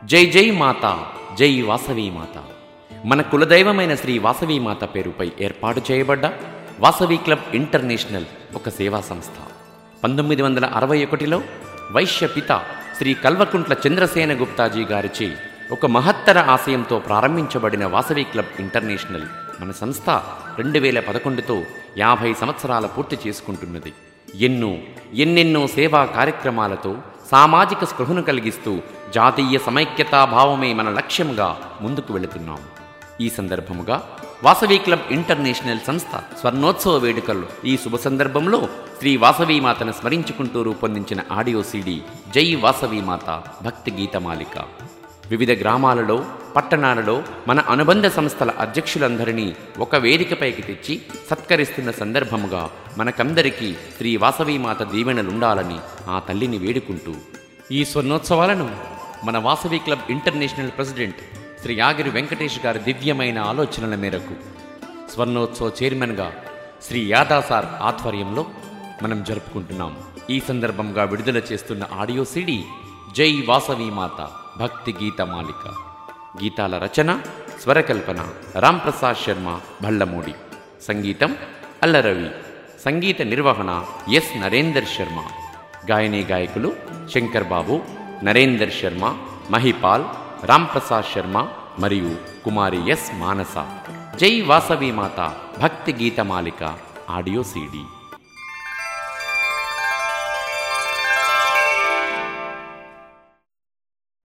జై జై మాత జై వాసవి మాత మన కులదైవమైన శ్రీ వాసవి మాత పేరుపై ఏర్పాటు చేయబడ్డ వాసవి క్లబ్ ఇంటర్నేషనల్ ఒక సేవా సంస్థ పంతొమ్మిది వందల అరవై ఒకటిలో వైశ్య పిత శ్రీ కల్వకుంట్ల చంద్రసేన గుప్తాజీ గారిచే ఒక మహత్తర ఆశయంతో ప్రారంభించబడిన వాసవి క్లబ్ ఇంటర్నేషనల్ మన సంస్థ రెండు వేల పదకొండుతో యాభై సంవత్సరాల పూర్తి చేసుకుంటున్నది ఎన్నో ఎన్నెన్నో సేవా కార్యక్రమాలతో సామాజిక స్పృహను కలిగిస్తూ జాతీయ సమైక్యతా భావమే మన లక్ష్యంగా ముందుకు వెళుతున్నాం ఈ సందర్భముగా వాసవి క్లబ్ ఇంటర్నేషనల్ సంస్థ స్వర్ణోత్సవ వేడుకల్లో ఈ శుభ సందర్భంలో శ్రీ వాసవి మాతను స్మరించుకుంటూ రూపొందించిన ఆడియో సీడీ జై వాసవి మాత భక్తి గీతమాలిక వివిధ గ్రామాలలో పట్టణాలలో మన అనుబంధ సంస్థల అధ్యక్షులందరినీ ఒక వేదికపైకి తెచ్చి సత్కరిస్తున్న సందర్భముగా మనకందరికీ శ్రీ వాసవీమాత దీవెనలుండాలని ఆ తల్లిని వేడుకుంటూ ఈ స్వర్ణోత్సవాలను మన Vasavi club international president Shri Yagiri Venkatesh గారి దివ్యమైన ఆలోచనల మేరకు స్వర్ణోత్సవ చైర్మన్గా శ్రీ యాదా సార్ ఆధ్వర్యంలో మనం జరుపుకుంటున్నాం ఈ సందర్భంగా విడుదల చేస్తున్న ఆడియో సిడి జై వాసవి మాత భక్తి గీతమాలిక గీతాల రచన స్వరకల్పన రాంప్రసాద్ శర్మ భళ్ళమూడి సంగీతం అల్లరవి సంగీత నిర్వహణ ఎస్ నరేందర్ శర్మ గాయని గాయకులు శంకర్ బాబు నరేందర్ శర్మ మహిపాల్ రాంప్రసాద్ శర్మ మరియు కుమారి ఎస్ మానస జై వాసవి మాత భక్తి గీతమాలిక ఆడియో సీడీ